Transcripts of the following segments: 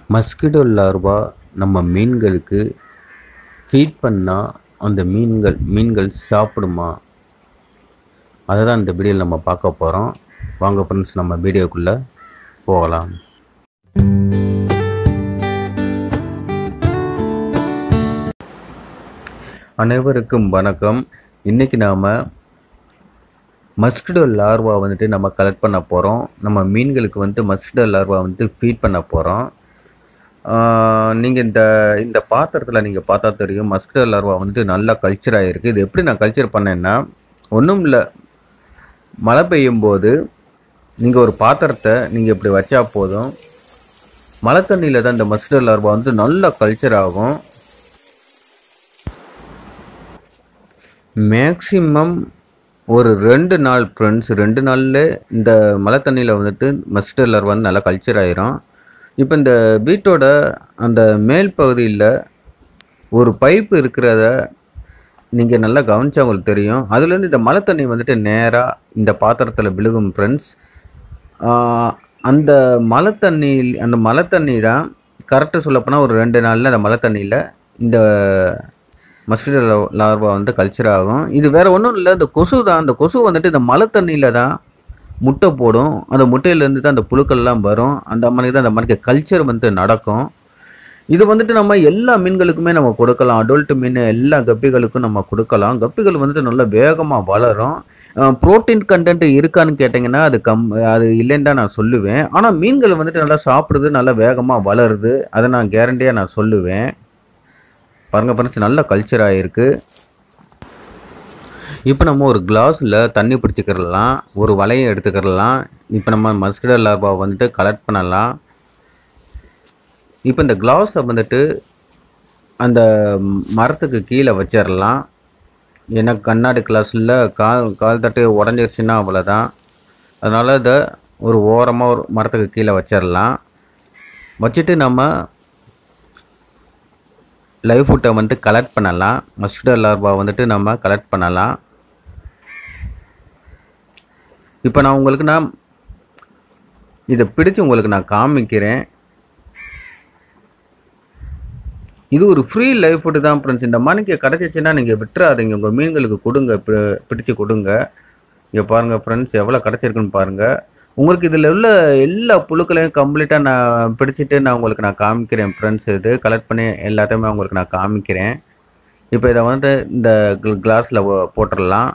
mosquito larva நம்ம மீன்களுக்கு feet பண்ணால் அந்த மீன்கள் மீன்கள் சாப்பிடுமா அதை தான் இந்த வீடியோவில் நம்ம பார்க்க போகிறோம் வாங்க ஃப்ரெண்ட்ஸ் நம்ம வீடியோக்குள்ளே போகலாம் அனைவருக்கும் வணக்கம் இன்றைக்கி நாம் மஸ்கிட்டோ லார்வா வந்துட்டு நம்ம கலெக்ட் பண்ண போகிறோம் நம்ம மீன்களுக்கு வந்து மஸ்கிட்டோ லார்வா வந்து ஃபீட் பண்ண போகிறோம் நீங்கள் இந்த இந்த பாத்திரத்தில் நீங்கள் பார்த்தா தெரியும் மஸ்கிட்டோ லார்வா வந்துட்டு நல்லா கல்ச்சர் ஆகிருக்கு இது எப்படி நான் கல்ச்சர் பண்ணேன்னா ஒன்றும் இல்லை மழை பெய்யும் போது நீங்கள் ஒரு பாத்திரத்தை நீங்கள் இப்படி வச்சா போதும் மழை தண்ணியில் தான் இந்த மஸ்கிட்டோ லார்வா வந்து நல்லா கல்ச்சர் ஆகும் மேக்ஸிமம் ஒரு ரெண்டு நாள் ஃப்ரெண்ட்ஸ் ரெண்டு நாளில் இந்த மழை தண்ணியில் வந்துட்டு மஸ்கிட்டோ லார்வா வந்து நல்லா கல்ச்சர் ஆயிரும் இப்போ இந்த வீட்டோட அந்த மேல் பகுதியில் ஒரு பைப்பு இருக்கிறத நீங்கள் நல்லா கவனிச்சா உங்களுக்கு தெரியும் அதுலேருந்து இந்த மழை தண்ணி வந்துட்டு நேராக இந்த பாத்திரத்தில் விழுகும் ஃப்ரெண்ட்ஸ் அந்த மழை தண்ணி அந்த மழை தண்ணி தான் கரெக்டாக சொல்லப்போனால் ஒரு ரெண்டு நாளில் அந்த மழை தண்ணியில் இந்த மஸ்கிட்டோ லார்வா வந்து கல்ச்சர் ஆகும் இது வேறு ஒன்றும் இல்லை இந்த கொசு தான் அந்த கொசு வந்துட்டு இந்த மழை தண்ணியில் தான் முட்டை போடும் அந்த முட்டையிலேருந்து தான் அந்த புழுக்கள்லாம் வரும் அந்த மாதிரி தான் அந்த மாதிரி கல்ச்சர் வந்து நடக்கும் இது வந்துட்டு நம்ம எல்லா மீன்களுக்குமே நம்ம கொடுக்கலாம் அடல்ட் மீன் எல்லா கப்பிகளுக்கும் நம்ம கொடுக்கலாம் கப்பிகள் வந்துட்டு நல்லா வேகமாக வளரும் ப்ரோட்டீன் கண்டென்ட் இருக்கான்னு கேட்டிங்கன்னா அது கம் அது இல்லைன்னு தான் நான் சொல்லுவேன் ஆனால் மீன்கள் வந்துட்டு நல்லா சாப்பிடுது நல்லா வேகமாக வளருது அதை நான் கேரண்டியாக நான் சொல்லுவேன் பாருங்கள் ஃப்ரெண்ட்ஸ் நல்ல கல்ச்சர் ஆகிருக்கு இப்போ நம்ம ஒரு கிளாஸில் தண்ணி பிடிச்சிக்கிறலாம் ஒரு வலையை எடுத்துக்கிறலாம் இப்போ நம்ம மஸ்கிட்டோ லார்வா வந்துட்டு கலெக்ட் பண்ணலாம் இப்போ இந்த கிளாஸை வந்துட்டு அந்த மரத்துக்கு கீழே வச்சிடலாம் ஏன்னா கண்ணாடி கிளாஸில் கால் கால் தட்டு உடஞ்சிருச்சுன்னா அவ்வளோதான் அதனால் இதை ஒரு ஓரமாக ஒரு மரத்துக்கு கீழே வச்சிடலாம் வச்சுட்டு நம்ம லைவ் ஃபுட்டை வந்துட்டு கலெக்ட் பண்ணலாம் மஸ்கிட்டோ லார்வா வந்துட்டு நம்ம கலெக்ட் பண்ணலாம் இப்போ நான் உங்களுக்கு நான் இதை பிடிச்சு உங்களுக்கு நான் காமிக்கிறேன் இது ஒரு ஃப்ரீ லைஃப் ஃபுட்டு தான் ஃப்ரெண்ட்ஸ் இந்த மணிக்கு கிடச்சிச்சின்னா நீங்கள் விட்டுறாதீங்க உங்கள் மீன்களுக்கு கொடுங்க பிடிச்சி கொடுங்க இங்கே பாருங்கள் ஃப்ரெண்ட்ஸ் எவ்வளோ கிடச்சிருக்குன்னு பாருங்கள் உங்களுக்கு இதில் உள்ள எல்லா புழுக்களையும் கம்ப்ளீட்டாக நான் பிடிச்சிட்டு நான் உங்களுக்கு நான் காமிக்கிறேன் ஃப்ரெண்ட்ஸ் இது கலெக்ட் பண்ணி எல்லாத்தையுமே உங்களுக்கு நான் காமிக்கிறேன் இப்போ இதை வந்து இந்த கிளாஸில் போட்டுடலாம்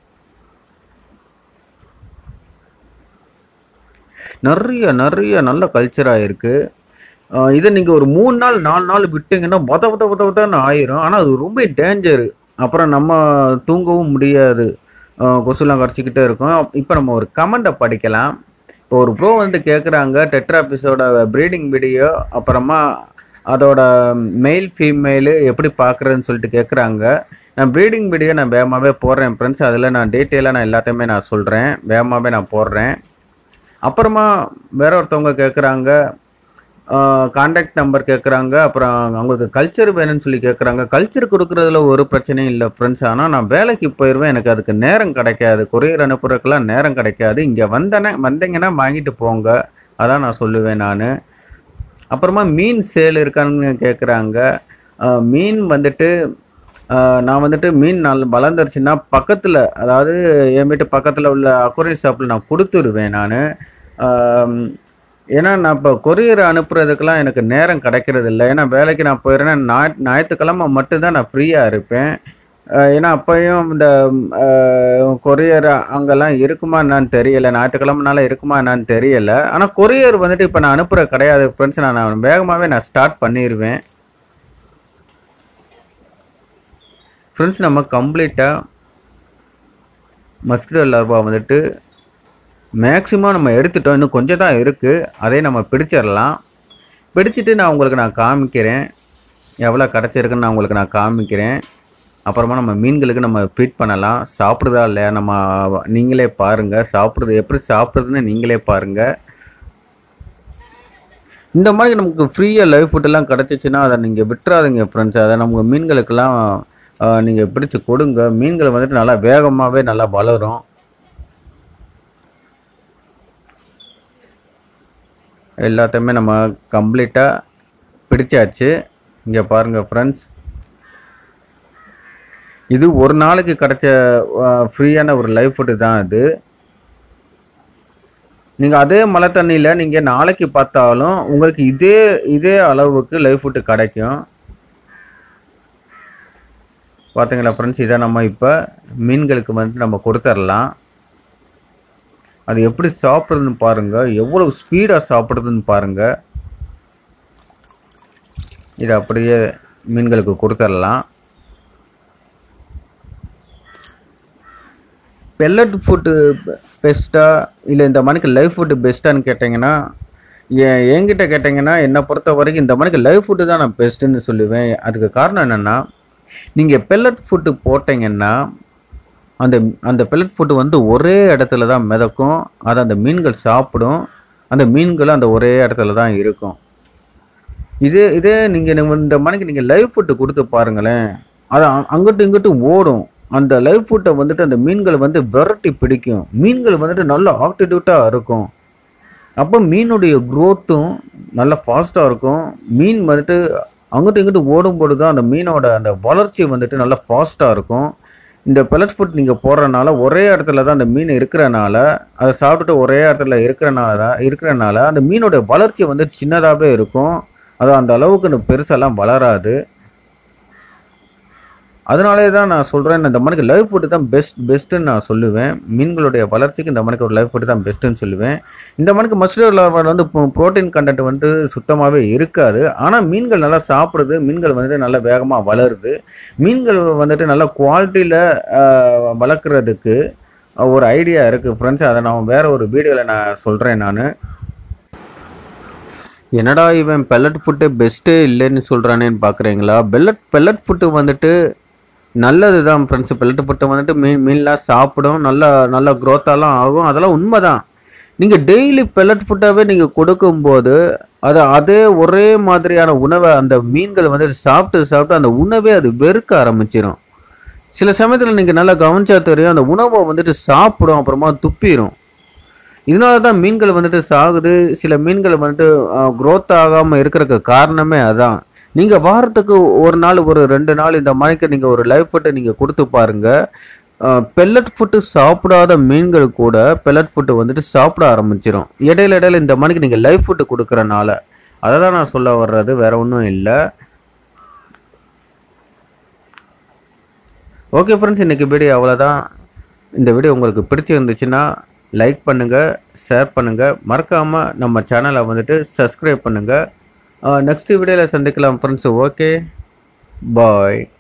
நிறைய நிறைய நல்ல கல்ச்சராக இருக்குது இதை நீங்கள் ஒரு மூணு நாள் நாலு நாள் விட்டிங்கன்னா பத பத பத பதன்னு ஆயிரும் ஆனால் அது ரொம்ப டேஞ்சரு அப்புறம் நம்ம தூங்கவும் முடியாது கொசுலாம் கடிச்சிக்கிட்டே இருக்கும் இப்போ நம்ம ஒரு கமெண்ட்டை படிக்கலாம் இப்போ ஒரு ப்ரோ வந்து கேட்குறாங்க டெட்ராபிஸோட ப்ரீடிங் வீடியோ அப்புறமா அதோட மெயில் ஃபீமேலு எப்படி பார்க்குறதுன்னு சொல்லிட்டு கேட்குறாங்க நான் ப்ரீடிங் வீடியோ நான் வேகமாகவே போடுறேன் ஃப்ரெண்ட்ஸ் அதில் நான் டீட்டெயிலாக நான் எல்லாத்தையுமே நான் சொல்கிறேன் வேகமாகவே நான் போடுறேன் அப்புறமா வேற ஒருத்தவங்க கேட்குறாங்க காண்டாக்ட் நம்பர் கேட்குறாங்க அப்புறம் அவங்களுக்கு கல்ச்சர் வேணும்னு சொல்லி கேட்குறாங்க கல்ச்சர் கொடுக்குறதுல ஒரு பிரச்சனையும் இல்லை ஃப்ரெண்ட்ஸ் ஆனால் நான் வேலைக்கு போயிடுவேன் எனக்கு அதுக்கு நேரம் கிடைக்காது கொரியர் அனுப்புறதுக்கெல்லாம் நேரம் கிடைக்காது இங்கே வந்தேனே வந்தீங்கன்னா வாங்கிட்டு போங்க அதான் நான் சொல்லுவேன் நான் அப்புறமா மீன் சேல் இருக்கான்னு கேட்குறாங்க மீன் வந்துட்டு நான் வந்துட்டு மீன் நல் வளர்ந்துருச்சுன்னா பக்கத்தில் அதாவது என் வீட்டு பக்கத்தில் உள்ள அக்குரேட் ஷாப்பில் நான் கொடுத்துருவேன் நான் ஏன்னா நான் இப்போ கொரியர் அனுப்புறதுக்கெல்லாம் எனக்கு நேரம் கிடைக்கிறது இல்லை ஏன்னா வேலைக்கு நான் போயிடுறேன்னா ஞாய் ஞாயிற்றுக்கிழமை மட்டும்தான் நான் ஃப்ரீயாக இருப்பேன் ஏன்னா அப்போயும் இந்த கொரியர் அங்கெல்லாம் இருக்குமா என்னான்னு தெரியலை ஞாயிற்றுக்கிழமைனால இருக்குமா என்னான்னு தெரியலை ஆனால் கொரியர் வந்துட்டு இப்போ நான் அனுப்புகிற கிடையாது ஃப்ரெண்ட்ஸ் நான் நான் வேகமாகவே நான் ஸ்டார்ட் பண்ணிடுவேன் ஃப்ரெண்ட்ஸ் நம்ம கம்ப்ளீட்டாக மஸ்கிட்டோ லார்வா வந்துட்டு மேக்ஸிமம் நம்ம எடுத்துட்டோம் இன்னும் கொஞ்சம் தான் இருக்குது அதே நம்ம பிடிச்சிடலாம் பிடிச்சிட்டு நான் உங்களுக்கு நான் காமிக்கிறேன் எவ்வளோ கிடச்சிருக்குன்னு நான் உங்களுக்கு நான் காமிக்கிறேன் அப்புறமா நம்ம மீன்களுக்கு நம்ம ஃபீட் பண்ணலாம் சாப்பிடுதா இல்லையா நம்ம நீங்களே பாருங்கள் சாப்பிட்றது எப்படி சாப்பிட்றதுன்னு நீங்களே பாருங்கள் இந்த மாதிரி நமக்கு ஃப்ரீயாக லைவ் ஃபுட்டெல்லாம் கிடச்சிச்சின்னா அதை நீங்கள் விட்டுறாதீங்க ஃப்ரெண்ட்ஸ் அதை நம்ம மீன்களுக்கெல்லாம் நீங்கள் பிடிச்சி கொடுங்க மீன்கள் வந்துட்டு நல்லா வேகமாகவே நல்லா வளரும் எல்லாத்தையுமே நம்ம கம்ப்ளீட்டாக பிடிச்சாச்சு இங்கே பாருங்கள் ஃப்ரெண்ட்ஸ் இது ஒரு நாளைக்கு கிடைச்ச ஃப்ரீயான ஒரு லைஃப் ஃபுட்டு தான் இது நீங்கள் அதே மழை தண்ணியில் நீங்கள் நாளைக்கு பார்த்தாலும் உங்களுக்கு இதே இதே அளவுக்கு லைஃப் ஃபுட்டு கிடைக்கும் பார்த்தீங்களா ஃப்ரெண்ட்ஸ் இதை நம்ம இப்போ மீன்களுக்கு வந்து நம்ம கொடுத்துடலாம் அது எப்படி சாப்பிட்றதுன்னு பாருங்கள் எவ்வளோ ஸ்பீடாக சாப்பிட்றதுன்னு பாருங்கள் இதை அப்படியே மீன்களுக்கு கொடுத்துடலாம் பெல்லட் ஃபுட்டு பெஸ்ட்டாக இல்லை இந்த மணிக்கு லைஃப் ஃபுட்டு பெஸ்ட்டான்னு கேட்டிங்கன்னா என் என்கிட்ட கேட்டிங்கன்னா என்னை பொறுத்த வரைக்கும் இந்த மணிக்கு லைஃப் ஃபுட்டு தான் நான் பெஸ்ட்டுன்னு சொல்லுவேன் அதுக்கு காரணம் என்னென்னா நீங்கள் பெல்லட் ஃபுட்டு போட்டிங்கன்னா அந்த அந்த பெல்லட் ஃபுட்டு வந்து ஒரே இடத்துல தான் மிதக்கும் அதை அந்த மீன்கள் சாப்பிடும் அந்த மீன்களும் அந்த ஒரே இடத்துல தான் இருக்கும் இதே இதே நீங்கள் இந்த மணிக்கு நீங்கள் லைவ் ஃபுட்டு கொடுத்து பாருங்களேன் அது அ- அங்கிட்டும் இங்கிட்டும் ஓடும் அந்த லைவ் ஃபுட்டை வந்துட்டு அந்த மீன்கள் வந்து விரட்டி பிடிக்கும் மீன்கள் வந்துட்டு நல்ல ஆக்டிடியூட்டாக இருக்கும் அப்போ மீனுடைய growth-உம் நல்லா ஃபாஸ்ட்டாக இருக்கும் மீன் வந்துட்டு அங்கிட்டும் இங்கிட்டும் ஓடும்போது தான் அந்த மீனோட அந்த வளர்ச்சி வந்துட்டு நல்லா ஃபாஸ்ட்டாக இருக்கும் இந்த பெலட் ஃபுட் நீங்கள் போடுறனால ஒரே இடத்துல தான் அந்த மீன் இருக்கிறனால அதை சாப்பிட்டுட்டு ஒரே இடத்துல இருக்கிறனால தான் இருக்கிறனால அந்த மீனோட வளர்ச்சி வந்து சின்னதாகவே இருக்கும் அது அந்த அளவுக்கு இந்த பெருசாலாம் வளராது அதனாலே தான் நான் சொல்கிறேன் இந்த மணிக்கு லைவ் ஃபுட்டு தான் பெஸ்ட் பெஸ்ட்டுன்னு நான் சொல்லுவேன் மீன்களுடைய வளர்ச்சிக்கு இந்த மணிக்கு ஒரு லைவ் ஃபுட்டு தான் பெஸ்ட்டுன்னு சொல்லுவேன் இந்த மணிக்கு மஸ்டர் லார்வால் வந்து ப்ரோட்டீன் கண்டென்ட் வந்து சுத்தமாகவே இருக்காது ஆனால் மீன்கள் நல்லா சாப்பிடுது மீன்கள் வந்துட்டு நல்லா வேகமாக வளருது மீன்கள் வந்துட்டு நல்ல குவாலிட்டியில் வளர்க்குறதுக்கு ஒரு ஐடியா இருக்குது ஃப்ரெண்ட்ஸ் அதை நான் வேற ஒரு வீடியோவில் நான் சொல்கிறேன் நான் என்னடா இவன் பெல்லட் ஃபுட்டு பெஸ்ட்டே இல்லைன்னு சொல்கிறானேன்னு பார்க்குறீங்களா பெல்லட் பெல்லட் ஃபுட்டு வந்துட்டு நல்லது தான் ஃப்ரெண்ட்ஸ் பெல்லட் ஃபுட்டு வந்துட்டு மீன் மீன்லாம் சாப்பிடும் நல்லா நல்லா க்ரோத்தாலாம் ஆகும் அதெல்லாம் உண்மை தான் நீங்கள் டெய்லி பெல்லட் ஃபுட்டாகவே நீங்கள் கொடுக்கும்போது அது அதே ஒரே மாதிரியான உணவை அந்த மீன்கள் வந்து சாப்பிட்டு சாப்பிட்டு அந்த உணவே அது வெறுக்க ஆரம்பிச்சிடும் சில சமயத்தில் நீங்கள் நல்லா கவனிச்சா தெரியும் அந்த உணவை வந்துட்டு சாப்பிடும் அப்புறமா துப்பிடும் இதனால தான் மீன்கள் வந்துட்டு சாகுது சில மீன்கள் வந்துட்டு growth ஆகாமல் இருக்கிறதுக்கு காரணமே அதான் நீங்கள் வாரத்துக்கு ஒரு நாள் ஒரு ரெண்டு நாள் இந்த மணிக்கு நீங்கள் ஒரு லைஃப் ஃபுட்டை நீங்கள் கொடுத்து பாருங்க பெல்லட் ஃபுட்டு சாப்பிடாத மீன்கள் கூட பெல்லட் ஃபுட்டு வந்துட்டு சாப்பிட ஆரம்பிச்சிடும் இடையில இடையில இந்த மணிக்கு நீங்கள் லைஃப் ஃபுட்டு கொடுக்குறனால அதை தான் நான் சொல்ல வர்றது வேற ஒன்றும் இல்லை ஓகே ஃப்ரெண்ட்ஸ் இன்னைக்கு வீடியோ அவ்வளோதான் இந்த வீடியோ உங்களுக்கு பிடிச்சிருந்துச்சுன்னா லைக் பண்ணுங்கள் ஷேர் பண்ணுங்கள் மறக்காமல் நம்ம சேனலை வந்துட்டு சப்ஸ்கிரைப் பண்ணுங்கள் நெக்ஸ்ட் வீடியோவில் சந்திக்கலாம் ஃப்ரெண்ட்ஸ் ஓகே பாய்